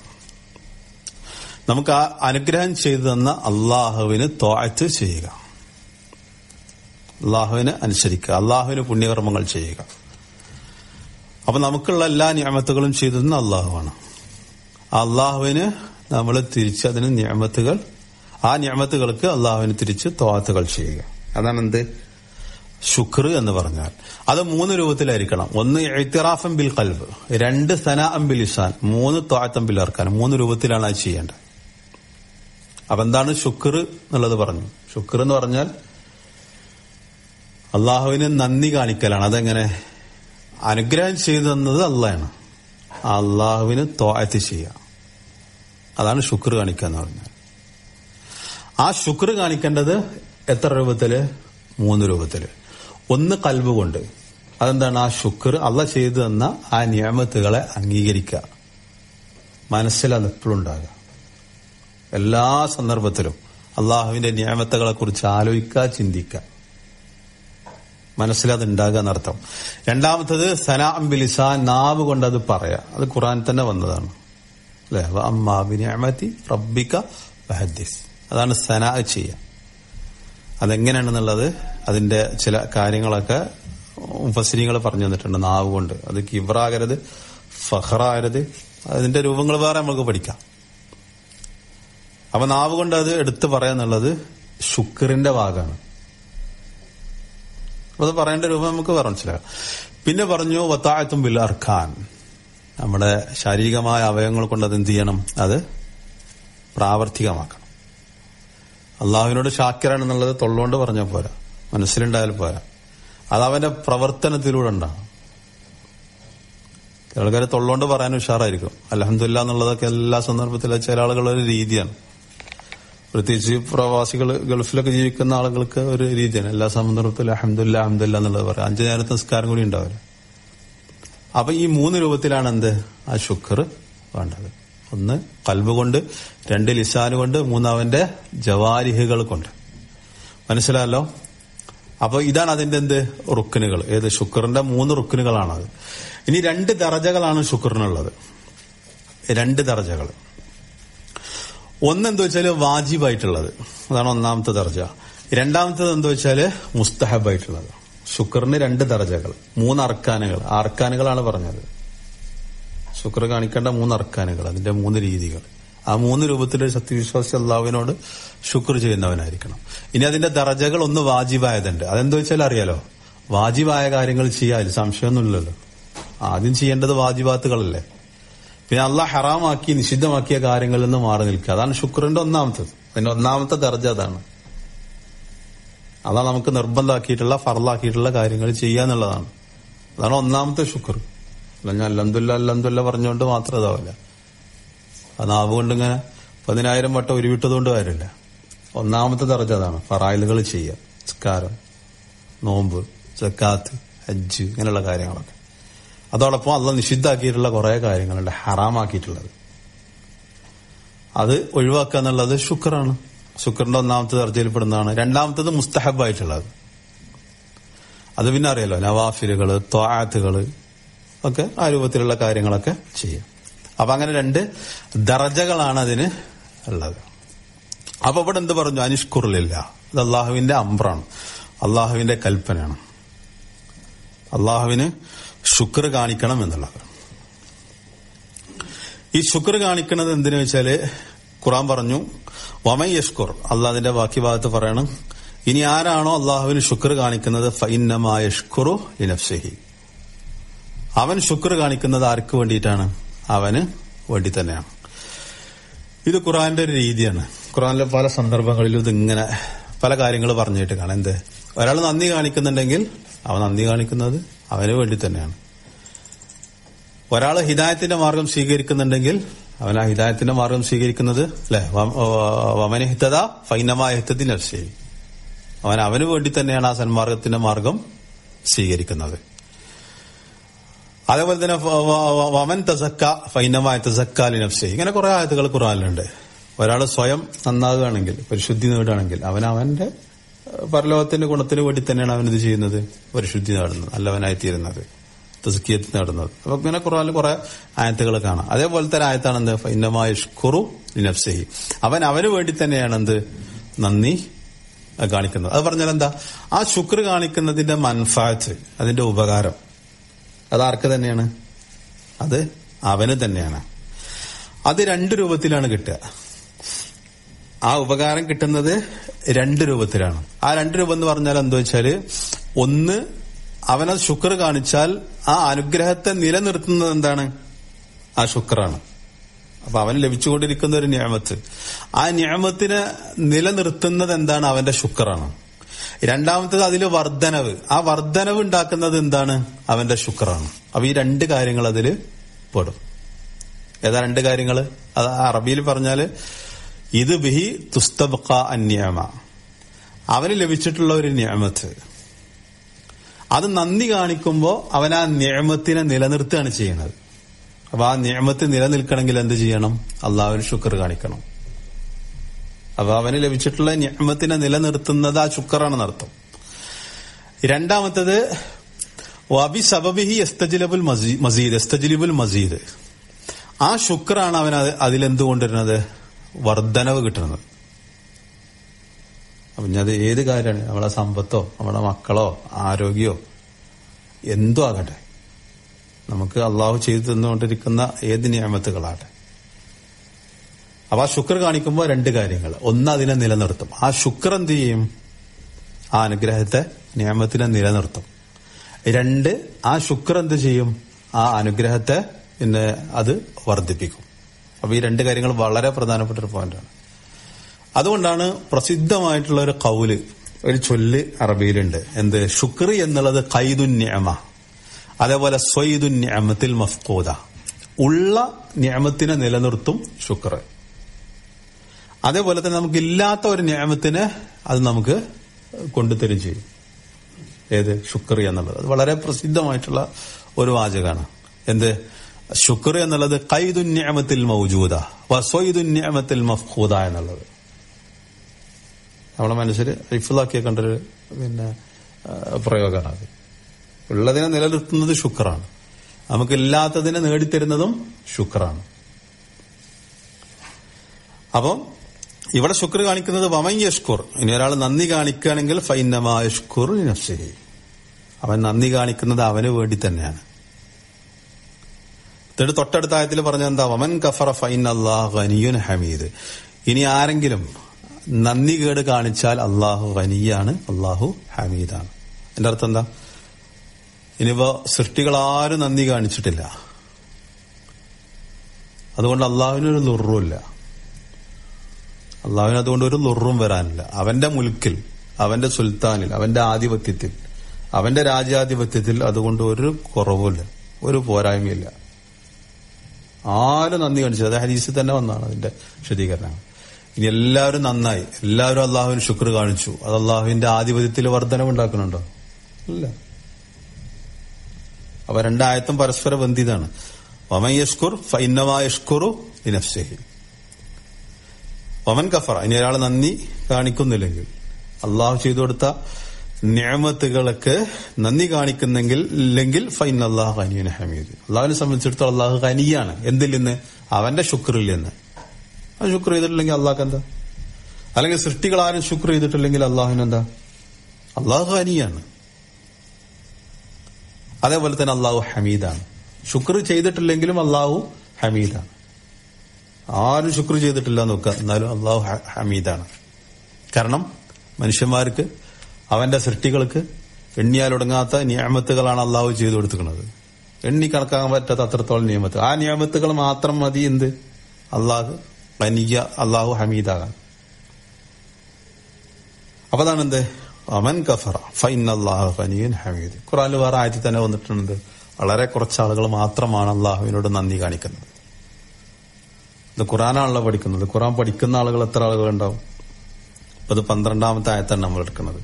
[SPEAKER 1] നമുക്ക് ആ അനുഗ്രഹം ചെയ്തു തന്ന അള്ളാഹുവിന് തോഅത്ത് ചെയ്യുക അള്ളാഹുവിനെ അനുസരിക്കുക അള്ളാഹുവിന് പുണ്യകർമ്മങ്ങൾ ചെയ്യുക അപ്പൊ നമുക്കുള്ള എല്ലാ നിയമത്തുകളും ചെയ്തതെന്ന് അള്ളാഹുവാണ് ആ അള്ളാഹുവിന് നമ്മൾ തിരിച്ച് അതിന് നിയമത്തുകൾ ആ നിയമത്തുകൾക്ക് അള്ളാഹുവിന് തിരിച്ച് തോത്തുകൾ ചെയ്യുക അതാണ് എന്ത് ശുക്ർ എന്ന് പറഞ്ഞാൽ അത് മൂന്ന് രൂപത്തിലായിരിക്കണം ഒന്ന് എഴുത്തിറാഫം ബിൽ കൽബ് രണ്ട് സന അംബിൽ ഇസാൻ മൂന്ന് തോഴത്തം ബിൽ അർക്കാൻ മൂന്ന് രൂപത്തിലാണ് അത് ചെയ്യേണ്ടത് അപ്പൊ എന്താണ് ശുക്ർ എന്നുള്ളത് പറഞ്ഞു ശുക്ർ എന്ന് പറഞ്ഞാൽ അള്ളാഹുവിന് നന്ദി കാണിക്കലാണ് അതെങ്ങനെ അനുഗ്രഹം ചെയ്തു തന്നത് അള്ളാണ് ആ അള്ളാഹുവിന് തോയത്ത് ചെയ്യുക അതാണ് ശുക്ർ കാണിക്കുക എന്ന് പറഞ്ഞാൽ ആ ശുക്ർ കാണിക്കേണ്ടത് എത്ര രൂപത്തില് മൂന്ന് രൂപത്തില് ഒന്ന് കൽവ് കൊണ്ട് അതെന്താണ് ആ ശുക്ർ അള്ള ചെയ്തു തന്ന ആ നിയമത്തുകളെ അംഗീകരിക്കുക മനസ്സിൽ അത് എപ്പോഴും ഉണ്ടാകുക എല്ലാ സന്ദർഭത്തിലും അള്ളാഹുവിന്റെ നിയമത്തുകളെ കുറിച്ച് ആലോചിക്കുക ചിന്തിക്കുക മനസ്സിലത് ഉണ്ടാകുക എന്നർത്ഥം രണ്ടാമത്തത് സന അംബിലിസാൻ നാവ് കൊണ്ട് അത് പറയാ അത് ഖുറാൻ തന്നെ വന്നതാണ് അല്ലെ അമ്മാബിനിയമത്തി റബ്ബിക വഹദ്ദിസ് അതാണ് സന ചെയ്യുക അതെങ്ങനെയാണെന്നുള്ളത് അതിന്റെ ചില കാര്യങ്ങളൊക്കെ മുഫസിനികൾ പറഞ്ഞു തന്നിട്ടുണ്ട് നാവ് കൊണ്ട് അത് കിബ്രാകരുത് ഫഹറാകരുത് അതിന്റെ രൂപങ്ങൾ വേറെ നമുക്ക് പഠിക്കാം അപ്പൊ നാവ് കൊണ്ട് അത് എടുത്തു പറയാന്നുള്ളത് ശുക്രിന്റെ ഭാഗമാണ് അപ്പൊ അത് പറയേണ്ട രൂപം നമുക്ക് വേറെ മനസ്സിലാക്കാം പിന്നെ പറഞ്ഞു വത്തായത്തും ബിൽ അർഖാൻ നമ്മുടെ ശാരീരികമായ അവയവങ്ങൾ കൊണ്ട് അത് എന്ത് ചെയ്യണം അത് പ്രാവർത്തികമാക്കണം അള്ളാഹുവിനോട് ഷാക്കിറാണെന്നുള്ളത് തൊള്ളുകൊണ്ട് പറഞ്ഞാൽ പോരാ മനസ്സിലുണ്ടായാൽ പോരാ അത് അവന്റെ പ്രവർത്തനത്തിലൂടെ ഉണ്ടാകും ചില ആൾക്കാർ തൊള്ളുകൊണ്ട് പറയാൻ ഉഷാറായിരിക്കും അലഹമില്ല എന്നുള്ളതൊക്കെ എല്ലാ സന്ദർഭത്തിലും ചില ആളുകളുടെ ഒരു രീതിയാണ് പ്രത്യേകിച്ച് പ്രവാസികൾ ഗൾഫിലൊക്കെ ജീവിക്കുന്ന ആളുകൾക്ക് ഒരു രീതിയാണ് എല്ലാ സന്ദർഭത്തിലും അഹമ്മദില്ല അഹമ്മദില്ല എന്നുള്ളത് പറയാം അഞ്ചു നേരത്തെ നിസ്കാരം കൂടി ഉണ്ടാവില്ല അപ്പൊ ഈ മൂന്ന് രൂപത്തിലാണ് എന്ത് ആ ശുക്ർ വേണ്ടത് ഒന്ന് കൽബ് കൊണ്ട് രണ്ട് ലിസാന് കൊണ്ട് മൂന്നാവന്റെ ജവാരിഹുകൾ കൊണ്ട് മനസ്സിലായല്ലോ അപ്പൊ ഇതാണ് അതിന്റെ എന്ത് റുക്കിനുകൾ ഏത് ശുക്റിന്റെ മൂന്ന് റുക്കിനുകളാണത് ഇനി രണ്ട് ദറജകളാണ് ശുക്റിനുള്ളത് രണ്ട് ദറജകൾ ഒന്നെന്താ വെച്ചാല് വാജിബായിട്ടുള്ളത് അതാണ് ഒന്നാമത്തെ ദർജ രണ്ടാമത്തത് എന്താ വെച്ചാല് മുസ്തഹബായിട്ടുള്ളത് ശുക്റിന് രണ്ട് ദർജകൾ മൂന്ന് അർക്കാനുകൾ ആ അർക്കാനുകളാണ് പറഞ്ഞത് ശുക്ർ കാണിക്കേണ്ട മൂന്ന് അർക്കാനുകൾ അതിന്റെ മൂന്ന് രീതികൾ ആ മൂന്ന് രൂപത്തിൽ സത്യവിശ്വാസി അള്ളാഹുവിനോട് ശുക്ർ ചെയ്യുന്നവനായിരിക്കണം ഇനി അതിന്റെ ദർജകൾ ഒന്ന് വാജിബായതുണ്ട് അതെന്താ വെച്ചാൽ അറിയാലോ വാജിബായ കാര്യങ്ങൾ ചെയ്യാൻ സംശയമൊന്നുമില്ലല്ലോ ആദ്യം ചെയ്യേണ്ടത് വാജിബാത്തുകളല്ലേ പിന്നെ അള്ളാഹ് ഹറാമാക്കി നിഷിദ്ധമാക്കിയ കാര്യങ്ങളിൽ നിന്ന് മാറി നിൽക്കുക അതാണ് ശുക്രന്റെ ഒന്നാമത്തത് അതിന്റെ ഒന്നാമത്തെ ദർജ അതാണ് അതാണ് നമുക്ക് നിർബന്ധമാക്കിയിട്ടുള്ള ഫറലാക്കിയിട്ടുള്ള കാര്യങ്ങൾ ചെയ്യാന്നുള്ളതാണ് അതാണ് ഒന്നാമത്തെ ശുക്ർ അല്ല ഞാൻ അല്ലന്തുല്ല അല്ലന്തുല്ല പറഞ്ഞുകൊണ്ട് മാത്രം ഇതാവില്ല ആ നാവ് കൊണ്ട് ഇങ്ങനെ പതിനായിരം വട്ടം ഉരുവിട്ടതുകൊണ്ട് കാര്യമില്ല ഒന്നാമത്തെ ദർജ അതാണ് ഫറായിലുകൾ ചെയ്യുക നിസ്കാരം നോമ്പ് ജക്കാത്ത് ഹജ്ജ് ഇങ്ങനെയുള്ള കാര്യങ്ങളൊക്കെ അതോടൊപ്പം അല്ല നിഷിദ്ധാക്കിയിട്ടുള്ള കുറെ കാര്യങ്ങളുണ്ട് ഹറാമാക്കിയിട്ടുള്ളത് അത് ഒഴിവാക്കുക എന്നുള്ളത് ശുക്രാണ് ശുക്രന്റെ ഒന്നാമത്തെ ദർജയിൽപ്പെടുന്നതാണ് രണ്ടാമത്തത് മുസ്തഹബായിട്ടുള്ളത് അത് പിന്നെ അറിയാലോ നവാഫിലുകള് ത്വാത്തുകള് ഒക്കെ ആ രൂപത്തിലുള്ള കാര്യങ്ങളൊക്കെ ചെയ്യും അപ്പൊ അങ്ങനെ രണ്ട് ദർജകളാണ് അതിന് ഉള്ളത് അപ്പൊ ഇവിടെ എന്ത് പറഞ്ഞു അനിഷ്കുറിലില്ല ഇത് അള്ളാഹുവിന്റെ അമ്പ്രാണ് അള്ളാഹുവിന്റെ കൽപ്പനയാണ് അള്ളാഹുവിന് ശുക്ർ കാണിക്കണം എന്നുള്ളത് ഈ ശുക്ർ കാണിക്കുന്നത് എന്തിനു വെച്ചാല് ഖുറാൻ പറഞ്ഞു വമൈ യഷ്കുർ അള്ളാഹിന്റെ ബാക്കി ഭാഗത്ത് പറയണം ഇനി ആരാണോ അള്ളാഹുവിന് ശുക്ർ കാണിക്കുന്നത് ഫൈന്നമായ യഷ്കുറു ലിനഫ്സഹി അവൻ ശുക്ർ കാണിക്കുന്നത് ആർക്ക് വേണ്ടിയിട്ടാണ് അവന് വേണ്ടി തന്നെയാണ് ഇത് ഖുറാന്റെ ഒരു രീതിയാണ് ഖുറാനിലെ പല സന്ദർഭങ്ങളിലും ഇത് ഇങ്ങനെ പല കാര്യങ്ങൾ പറഞ്ഞിട്ട് കാണാം എന്ത് ഒരാൾ നന്ദി കാണിക്കുന്നുണ്ടെങ്കിൽ അവൻ നന്ദി കാണിക്കുന്നത് അവന് വേണ്ടി തന്നെയാണ് ഒരാൾ ഹിദായത്തിന്റെ മാർഗം സ്വീകരിക്കുന്നുണ്ടെങ്കിൽ അവൻ ആ ഹിദായത്തിന്റെ മാർഗം സ്വീകരിക്കുന്നത് അല്ലെ വമന ഹിത്തത ഫൈനമായ ഹിത്തത്തിൽ നഫ്സി അവൻ അവന് വേണ്ടി തന്നെയാണ് ആ സന്മാർഗത്തിന്റെ മാർഗം സ്വീകരിക്കുന്നത് അതേപോലെ തന്നെ വമൻ തസക്ക ഫൈനമായ തസക്കാലി നഫ്സി ഇങ്ങനെ കുറെ ആയത്തുകൾ ഖുറാനിലുണ്ട് ഒരാൾ സ്വയം നന്നാകുകയാണെങ്കിൽ പരിശുദ്ധി നേടുകയാണെങ്കിൽ അവൻ അവന്റെ പരലോകത്തിന്റെ ഗുണത്തിന് വേണ്ടി തന്നെയാണ് അവൻ ഇത് ചെയ്യുന്നത് പരിശുദ്ധി നേടുന്നത് നല്ലവനായി തീരുന്നത് തസ്കിയത്ത് നേടുന്നത് അപ്പൊ ഇങ്ങനെ ഖുറാനിൽ കുറെ ആയത്തുകൾ കാണാം അതേപോലത്തെ ഒരു ആയത്താണ് എന്ത് ഫൈനമായ ഷ്കുറു ലിനഫ്സഹി അവൻ അവന് വേണ്ടി തന്നെയാണ് എന്ത് നന്ദി കാണിക്കുന്നത് അത് പറഞ്ഞാൽ എന്താ ആ ശുക്ർ കാണിക്കുന്നതിന്റെ മൻഫാത്ത് അതിന്റെ ഉപകാരം അത് ആർക്ക് തന്നെയാണ് അത് അവന് തന്നെയാണ് അത് രണ്ട് രൂപത്തിലാണ് കിട്ടുക ആ ഉപകാരം കിട്ടുന്നത് രണ്ട് രൂപത്തിലാണ് ആ രണ്ട് രൂപം എന്ന് പറഞ്ഞാൽ എന്താ വെച്ചാല് ഒന്ന് അവനത് ശുക്ർ കാണിച്ചാൽ ആ അനുഗ്രഹത്തെ നിലനിർത്തുന്നത് എന്താണ് ആ ശുക്രാണ് അപ്പൊ അവന് ലഭിച്ചുകൊണ്ടിരിക്കുന്ന ഒരു ന്യാമത്ത് ആ ന്യാമത്തിനെ നിലനിർത്തുന്നത് എന്താണ് അവന്റെ ശുക്രാണ് രണ്ടാമത്തത് അതിൽ വർധനവ് ആ വർധനവ് ഉണ്ടാക്കുന്നത് എന്താണ് അവന്റെ ശുക്രാണ് അപ്പൊ ഈ രണ്ട് കാര്യങ്ങൾ അതിൽ പെടും ഏതാ രണ്ട് കാര്യങ്ങൾ അത് അറബിയിൽ പറഞ്ഞാല് ഇത് ബിഹി തുസ്തബക്ക അന്യാമ അവന് ലഭിച്ചിട്ടുള്ള ഒരു ന്യാമത്ത് അത് നന്ദി കാണിക്കുമ്പോൾ അവൻ ആ നിയമത്തിനെ നിലനിർത്തുകയാണ് ചെയ്യുന്നത് അപ്പൊ ആ നിയമത്ത് നിലനിൽക്കണമെങ്കിൽ എന്ത് ചെയ്യണം അള്ളാഹുവിന് ശുക്ർ കാണിക്കണം അപ്പൊ അവന് ലഭിച്ചിട്ടുള്ള നിയമത്തിനെ നിലനിർത്തുന്നത് ആ ശുക്റാണെന്ന് അർത്ഥം രണ്ടാമത്തത് വബി സബബിഹി എസ്തജിലബുൽ മസീദ് എസ്തജിലിബുൽ മസീദ് ആ ശുക്രാണ് അവൻ അതിലെന്ത് കൊണ്ടുവരുന്നത് വർധനവ് കിട്ടുന്നത് അപ്പൊ ഇനി അത് ഏത് കാര്യമാണ് നമ്മളെ സമ്പത്തോ നമ്മുടെ മക്കളോ ആരോഗ്യമോ എന്തോ ആകട്ടെ നമുക്ക് അള്ളാഹു ചെയ്തു തന്നുകൊണ്ടിരിക്കുന്ന ഏത് നിയമത്തുകളാട്ടെ അപ്പൊ ആ ശുക്ർ കാണിക്കുമ്പോൾ രണ്ട് കാര്യങ്ങൾ ഒന്ന് അതിനെ നിലനിർത്തും ആ ശുക്ർ എന്ത് ചെയ്യും ആ അനുഗ്രഹത്തെ നിയമത്തിനെ നിലനിർത്തും രണ്ട് ആ ശുക്ർ എന്ത് ചെയ്യും ആ അനുഗ്രഹത്തെ പിന്നെ അത് വർദ്ധിപ്പിക്കും അപ്പൊ ഈ രണ്ട് കാര്യങ്ങൾ വളരെ പ്രധാനപ്പെട്ട ഒരു പോയിന്റാണ് അതുകൊണ്ടാണ് പ്രസിദ്ധമായിട്ടുള്ള ഒരു കൗല് ഒരു ചൊല്ല് അറബിയിലുണ്ട് എന്ത് ശുക്രി എന്നുള്ളത് കൈദുന്യമ അതേപോലെ സ്വൈദുന്യമത്തിൽ മഫ്കൂദ ഉള്ള നിയമത്തിനെ നിലനിർത്തും ശുക്ർ അതേപോലെ തന്നെ നമുക്ക് ഇല്ലാത്ത ഒരു നിയമത്തിന് അത് നമുക്ക് കൊണ്ടുതരും ചെയ്യും ഏത് ശുക്രി എന്നുള്ളത് അത് വളരെ പ്രസിദ്ധമായിട്ടുള്ള ഒരു വാചകമാണ് എന്ത് ശുക്ർ എന്നുള്ളത് കൈദുന്യമത്തിൽ മൗജൂദ വസ്വൈദുന്യമത്തിൽ മഫ്കൂദ എന്നുള്ളത് നമ്മളെ മനസ്സിൽ റിഫിലാക്കിയ കണ്ടൊരു പിന്നെ പ്രയോഗമാണ് അത് ഉള്ളതിനെ നിലനിർത്തുന്നത് ശുക്രാണ് നമുക്കില്ലാത്തതിനെ നേടിത്തരുന്നതും ശുക്രാണ് അപ്പം ഇവിടെ ശുക്ർ കാണിക്കുന്നത് വമൻ യഷ്കുർ ഇനി ഒരാൾ നന്ദി കാണിക്കുകയാണെങ്കിൽ ഫൈനമാ യഷ്കുർ നഫ്സിഹി അവൻ നന്ദി കാണിക്കുന്നത് അവന് വേണ്ടി തന്നെയാണ് എന്നിട്ട് തൊട്ടടുത്ത ആയത്തിൽ പറഞ്ഞ എന്താ വമൻ കഫറ ഫൈൻ അള്ളാഹ് ഖനിയുൻ ഹമീദ് ഇനി ആരെങ്കിലും നന്ദി കേട് കാണിച്ചാൽ അള്ളാഹു ഖനിയാണ് അള്ളാഹു ഹമീദാണ് എന്റെ അർത്ഥം എന്താ ഇനിയിപ്പോ സൃഷ്ടികൾ ആരും നന്ദി കാണിച്ചിട്ടില്ല അതുകൊണ്ട് അള്ളാഹുവിനൊരു ലുറുമില്ല അള്ളാഹുവിന് അതുകൊണ്ട് ഒരു ലുറും വരാനില്ല അവന്റെ മുൽക്കിൽ അവന്റെ സുൽത്താനിൽ അവന്റെ ആധിപത്യത്തിൽ അവന്റെ രാജ്യാധിപത്യത്തിൽ അതുകൊണ്ട് ഒരു കുറവുമില്ല ഒരു പോരായ്മയില്ല ആരും നന്ദി കാണിച്ചത് അത് ഹരീസിൽ തന്നെ വന്നാണ് അതിന്റെ വിശദീകരണം ഇനി എല്ലാവരും നന്നായി എല്ലാവരും അള്ളാഹുവിന് ശുക്ർ കാണിച്ചു അത് അള്ളാഹുവിന്റെ ആധിപത്യത്തിൽ വർധനവുണ്ടാക്കുന്നുണ്ടോ ഇല്ല അവ രണ്ടായത്തും പരസ്പര ബന്ധിതാണ് വമൻ യഷ്കുർ ഫൈനമാ യഷ്കുറു ഇനഫ്സഹി വമൻ കഫറ ഇനി ഒരാൾ നന്ദി കാണിക്കുന്നില്ലെങ്കിൽ അള്ളാഹു ചെയ്തു കൊടുത്ത നിയമത്തുകൾക്ക് നന്ദി കാണിക്കുന്നെങ്കിൽ ഇല്ലെങ്കിൽ ഫൈൻ അള്ളാഹു ഖനിയൻ ഹമീദ് അള്ളാഹുവിനെ സംബന്ധിച്ചിടത്തോളം അള്ളാഹു ഖനിയാണ് എന്തിൽ നിന്ന് അവന്റെ ശുക്രിൽ നിന്ന് ആ ശുക്ർ ചെയ്തിട്ടില്ലെങ്കിൽ അള്ളാഹ് എന്താ അല്ലെങ്കിൽ സൃഷ്ടികൾ ആരും ശുക്ർ ചെയ്തിട്ടില്ലെങ്കിൽ അള്ളാഹുവിനെന്താ അള്ളാഹു ഖനിയാണ് അതേപോലെ തന്നെ അള്ളാഹു ഹമീദാണ് ശുക്ർ ചെയ്തിട്ടില്ലെങ്കിലും അള്ളാഹു ഹമീദാണ് ആരും ശുക്ർ ചെയ്തിട്ടില്ല നോക്കുക എന്നാലും അള്ളാഹു ഹ- ഹമീദാണ് കാരണം മനുഷ്യന്മാർക്ക് അവന്റെ സൃഷ്ടികൾക്ക് എണ്ണിയാലൊടുങ്ങാത്ത നിയമത്തുകളാണ് അള്ളാഹു ചെയ്തു കൊടുത്തിരിക്കുന്നത് എണ്ണി കണക്കാക്കാൻ പറ്റാത്ത അത്രത്തോളം നിയമത്ത് ആ നിയമത്തുകൾ മാത്രം മതി എന്ത് അള്ളാഹ് വനിക അള്ളാഹു ഹമീദാകാൻ അപ്പൊ അതാണ് എന്ത് അമൻ കഫറ ഫൈൻ അള്ളാഹു ഫനീൻ ഹമീദ് ഖുറാനിൽ വേറെ ആയത്തിൽ തന്നെ വന്നിട്ടുണ്ട് വളരെ കുറച്ച് ആളുകൾ മാത്രമാണ് അള്ളാഹുവിനോട് നന്ദി കാണിക്കുന്നത് ഇത് ഖുറാനാണല്ലോ പഠിക്കുന്നത് ഖുറാൻ പഠിക്കുന്ന ആളുകൾ എത്ര ആളുകൾ ഉണ്ടാവും അപ്പൊ അത് പന്ത്രണ്ടാമത്തെ ആയത്താണ് നമ്മൾ എടുക്കുന്നത്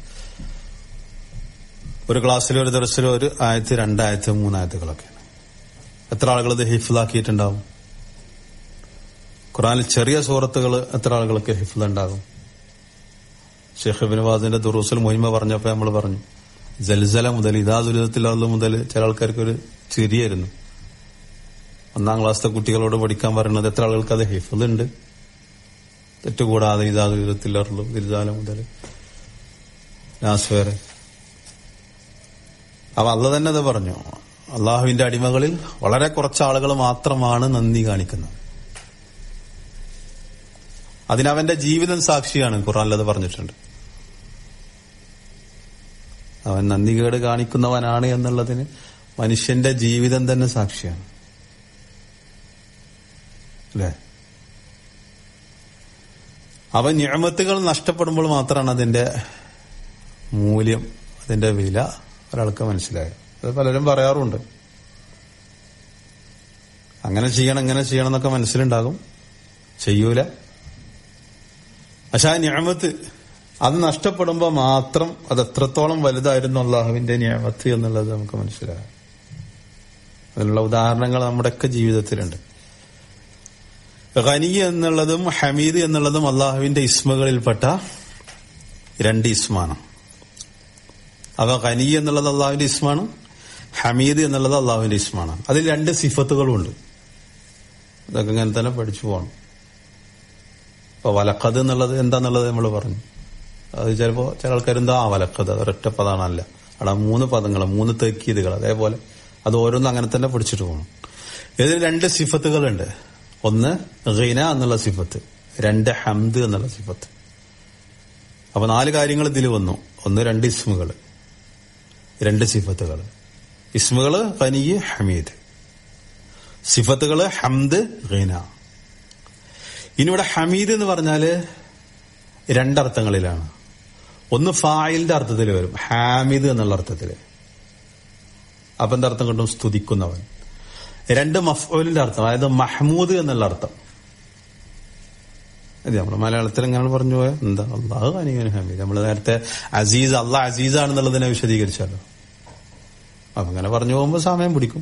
[SPEAKER 1] ഒരു ക്ലാസ്സിലോ ഒരു ദിവസത്തിലോ ഒരു ആയത്ത് രണ്ടായത്ത് മൂന്നായത്തുകളൊക്കെയാണ് എത്ര ആളുകൾ ഇത് ഹിഫിലാക്കിയിട്ടുണ്ടാവും ഖുറാനിൽ ചെറിയ സൂറത്തുകൾ എത്ര ആളുകൾക്ക് ഹിഫിൽ ഉണ്ടാകും ഷെയ്ഖ് ബിൻവാദിന്റെ ദുറൂസുൽ മൊഹിമ പറഞ്ഞപ്പോ നമ്മൾ പറഞ്ഞു ജൽസല മുതൽ ഇതാ ദുരിതത്തിലുള്ള മുതൽ ചില ആൾക്കാർക്ക് ഒരു ചിരിയായിരുന്നു ഒന്നാം ക്ലാസ്സിലെ കുട്ടികളോട് പഠിക്കാൻ പറയുന്നത് എത്ര ആളുകൾക്ക് അത് ഹിഫിൽ ഉണ്ട് തെറ്റുകൂടാതെ ഇതാ ദുരിതത്തിലുള്ളൂ ദുരിതാല മുതൽ നാസ് വരെ അപ്പൊ അല്ല തന്നെ അത് പറഞ്ഞു അള്ളാഹുവിന്റെ അടിമകളിൽ വളരെ കുറച്ച് ആളുകൾ മാത്രമാണ് നന്ദി കാണിക്കുന്നത് അതിനവന്റെ ജീവിതം സാക്ഷിയാണ് ഖുറാനിലത് പറഞ്ഞിട്ടുണ്ട് അവൻ നന്ദികേട് കാണിക്കുന്നവനാണ് എന്നുള്ളതിന് മനുഷ്യന്റെ ജീവിതം തന്നെ സാക്ഷിയാണ് അല്ലേ അവൻ ഞാമത്തുകൾ നഷ്ടപ്പെടുമ്പോൾ മാത്രമാണ് അതിന്റെ മൂല്യം അതിന്റെ വില ഒരാൾക്ക് മനസ്സിലായത് അത് പലരും പറയാറുണ്ട് അങ്ങനെ ചെയ്യണം ഇങ്ങനെ ചെയ്യണം എന്നൊക്കെ മനസ്സിലുണ്ടാകും ചെയ്യൂല പക്ഷെ ആ ഞാമത്ത് അത് നഷ്ടപ്പെടുമ്പോൾ മാത്രം അത് എത്രത്തോളം വലുതായിരുന്നു അള്ളാഹുവിന്റെ ഞാമത്ത് എന്നുള്ളത് നമുക്ക് മനസ്സിലാകും അതിനുള്ള ഉദാഹരണങ്ങൾ നമ്മുടെയൊക്കെ ജീവിതത്തിലുണ്ട് ഖനി എന്നുള്ളതും ഹമീദ് എന്നുള്ളതും അള്ളാഹുവിന്റെ ഇസ്മകളിൽപ്പെട്ട രണ്ട് ഇസ്മാണ് അവ ഖനി എന്നുള്ളത് അള്ളാഹുവിന്റെ ഇസ്മാണ് ഹമീദ് എന്നുള്ളത് അള്ളാഹുവിന്റെ ഇസ്മാണ് അതിൽ രണ്ട് സിഫത്തുകളുണ്ട് ഇതൊക്കെ ഇങ്ങനെ തന്നെ പഠിച്ചു പോകണം ഇപ്പൊ വലക്കത് എന്നുള്ളത് എന്താന്നുള്ളത് നമ്മൾ പറഞ്ഞു അത് ചിലപ്പോ ചില ആൾക്കാരെന്താ ആ വലക്കത് അത് ഒരൊറ്റ പദമാണല്ല അവിടെ മൂന്ന് പദങ്ങൾ മൂന്ന് തെക്കീതുകൾ അതേപോലെ അത് ഓരോന്നും അങ്ങനെ തന്നെ പഠിച്ചിട്ട് പോകണം ഇതിൽ രണ്ട് സിഫത്തുകളുണ്ട് ഒന്ന് ഗിന എന്നുള്ള സിഫത്ത് രണ്ട് ഹംദ് എന്നുള്ള സിഫത്ത് അപ്പൊ നാല് കാര്യങ്ങൾ ഇതിൽ വന്നു ഒന്ന് രണ്ട് ഇസ്മുകൾ രണ്ട് സിഫത്തുകൾ ഇസ്മുകള് ഖനിയ് ഹമീദ് സിഫത്തുകള് ഹംദ് ഗിന ഇനി ഇവിടെ ഹമീദ് എന്ന് പറഞ്ഞാല് രണ്ടർത്ഥങ്ങളിലാണ് ഒന്ന് ഫായിലിന്റെ അർത്ഥത്തിൽ വരും ഹാമിദ് എന്നുള്ള അർത്ഥത്തില് അപ്പൊ എന്താ അർത്ഥം കിട്ടും സ്തുതിക്കുന്നവൻ രണ്ട് മഫ്ഊലിന്റെ അർത്ഥം അതായത് മഹ്മൂദ് എന്നുള്ള അർത്ഥം അതെ നമ്മുടെ മലയാളത്തിൽ എങ്ങനെ പറഞ്ഞു പോയ എന്താ അള്ളാഹു അനിയൻ ഹമീദ് നമ്മൾ നേരത്തെ അസീസ് അള്ളാഹ് അസീസാണെന്നുള്ളതിനെ വിശദീകരിച്ചാലോ അപ്പൊ അങ്ങനെ പറഞ്ഞു പോകുമ്പോൾ സമയം പിടിക്കും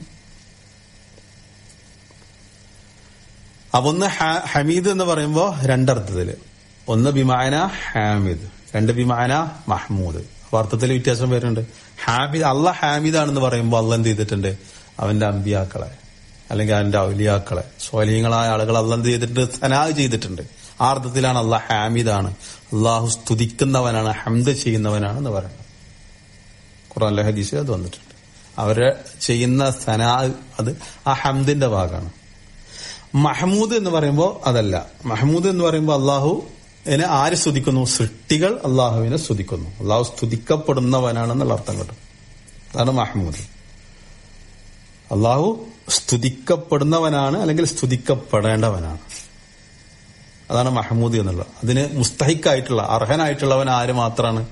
[SPEAKER 1] അപ്പൊ ഒന്ന് ഹ- ഹമീദ് എന്ന് പറയുമ്പോ രണ്ടർത്ഥത്തില് ഒന്ന് ബിമാന ഹാമിദ് രണ്ട് ബിമാന മഹ്മൂദ് അപ്പൊ അർത്ഥത്തിൽ വ്യത്യാസം വരുന്നുണ്ട് ഹാമിദ് അള്ള ഹാമിദാണെന്ന് പറയുമ്പോൾ അള്ള എന്ത് ചെയ്തിട്ടുണ്ട് അവന്റെ അമ്പിയാക്കളെ അല്ലെങ്കിൽ അവന്റെ ഔലിയാക്കളെ സ്വലീങ്ങളായ ആളുകൾ അള്ള എന്ത് ചെയ്തിട്ടുണ്ട് സനാഹ് ചെയ്തിട്ടുണ്ട് ആ അർത്ഥത്തിലാണ് അള്ളാഹ് ഹാമിദാണ് അള്ളാഹു സ്തുതിക്കുന്നവനാണ് ഹംദ് ചെയ്യുന്നവനാണ് എന്ന് പറയുന്നത് ഖുറാൻ ഹദീസ് അത് വന്നിട്ടുണ്ട് അവരെ ചെയ്യുന്ന സനാ അത് ആ ഹംദിന്റെ ഭാഗമാണ് മഹമൂദ് എന്ന് പറയുമ്പോൾ അതല്ല മഹമൂദ് എന്ന് പറയുമ്പോൾ അള്ളാഹു എന്നെ ആര് സ്തുതിക്കുന്നു സൃഷ്ടികൾ അള്ളാഹുവിനെ സ്തുതിക്കുന്നു അള്ളാഹു സ്തുതിക്കപ്പെടുന്നവനാണെന്നുള്ള അർത്ഥം കിട്ടും അതാണ് മഹമൂദ് അള്ളാഹു സ്തുതിക്കപ്പെടുന്നവനാണ് അല്ലെങ്കിൽ സ്തുതിക്കപ്പെടേണ്ടവനാണ് അതാണ് മഹമൂദ് എന്നുള്ളത് അതിന് മുസ്തഹിക്കായിട്ടുള്ള അർഹനായിട്ടുള്ളവൻ ആര് മാത്രമാണ്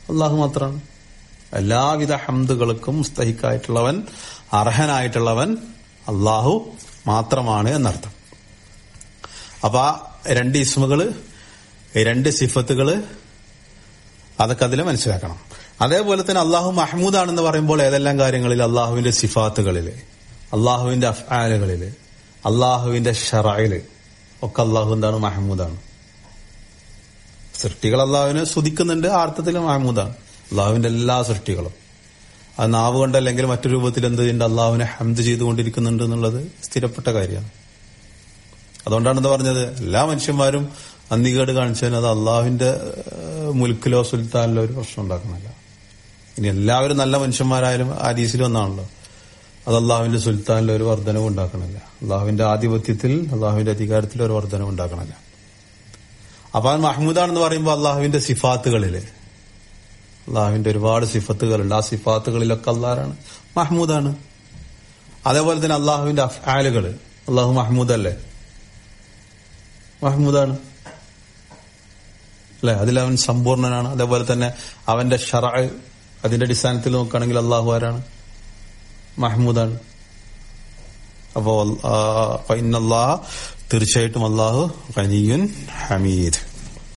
[SPEAKER 1] അള്ളാഹു മാത്രമാണ് എല്ലാവിധ ഹംദുകൾക്കും മുസ്തഹിക്കായിട്ടുള്ളവൻ അർഹനായിട്ടുള്ളവൻ അള്ളാഹു മാത്രമാണ് എന്നർത്ഥം അപ്പൊ ആ രണ്ട് ഇസ്മുകള് രണ്ട് സിഫത്തുകള് അതൊക്കെ അതിൽ മനസ്സിലാക്കണം അതേപോലെ തന്നെ അള്ളാഹു മഹ്മൂദാണെന്ന് പറയുമ്പോൾ ഏതെല്ലാം കാര്യങ്ങളിൽ അള്ളാഹുവിന്റെ സിഫാത്തുകളില് അള്ളാഹുവിന്റെ അഫ്ആലുകളില് അള്ളാഹുവിന്റെ ഷറയില് ഒക്കെ അള്ളാഹു എന്താണ് മഹ്മൂദാണ് സൃഷ്ടികൾ അള്ളാഹുവിനെ സ്തുതിക്കുന്നുണ്ട് ആ അർത്ഥത്തിൽ മഹ്മൂദാണ് അള്ളാഹുവിന്റെ എല്ലാ സൃഷ്ടികളും അത് നാവ് കൊണ്ടല്ലെങ്കിൽ മറ്റു രൂപത്തിൽ എന്ത് ചെയ്യുന്നുണ്ട് അള്ളാഹുവിനെ ഹംദ് ചെയ്തുകൊണ്ടിരിക്കുന്നുണ്ട് എന്നുള്ളത് സ്ഥിരപ്പെട്ട കാര്യമാണ് അതുകൊണ്ടാണ് എന്താ പറഞ്ഞത് എല്ലാ മനുഷ്യന്മാരും അന്തികേട് കാണിച്ചതിന് അത് അള്ളാഹുവിന്റെ ഏഹ്, മുൽക്കിലോ സുൽത്താനിലോ ഒരു പ്രശ്നം ഉണ്ടാക്കണമല്ല ഇനി എല്ലാവരും നല്ല മനുഷ്യന്മാരായാലും ആ രീതിയിൽ ഒന്നാണല്ലോ അത് അള്ളാഹുവിന്റെ സുൽത്താനിൽ ഒരു വർധനവും ഉണ്ടാക്കണില്ല അള്ളാഹുവിന്റെ ആധിപത്യത്തിൽ അള്ളാഹുവിന്റെ അധികാരത്തിൽ ഒരു വർധനവും ഉണ്ടാക്കണില്ല അപ്പൊ അത് മഹ്മൂദാണെന്ന് പറയുമ്പോൾ അള്ളാഹുവിന്റെ സിഫാത്തുകളില് അള്ളാഹുവിന്റെ ഒരുപാട് സിഫത്തുകളുണ്ട് ആ സിഫാത്തുകളിലൊക്കെ അള്ളാഹാണ് മഹ്മൂദാണ് അതേപോലെ തന്നെ അള്ളാഹുവിന്റെ അഫ്ആലുകള് അള്ളാഹു മഹ്മൂദ് അല്ലേ മഹ്മൂദാണ് അല്ലെ അതിൽ അവൻ സമ്പൂർണനാണ് അതേപോലെ തന്നെ അവന്റെ ഷറ അതിന്റെ അടിസ്ഥാനത്തിൽ നോക്കുകയാണെങ്കിൽ അള്ളാഹു ആരാണ് മഹ്മൂദാണ് അപ്പോ ഇന്നല്ലാഹ് തീർച്ചയായിട്ടും അള്ളാഹു ഖനിയുൻ ഹമീദ്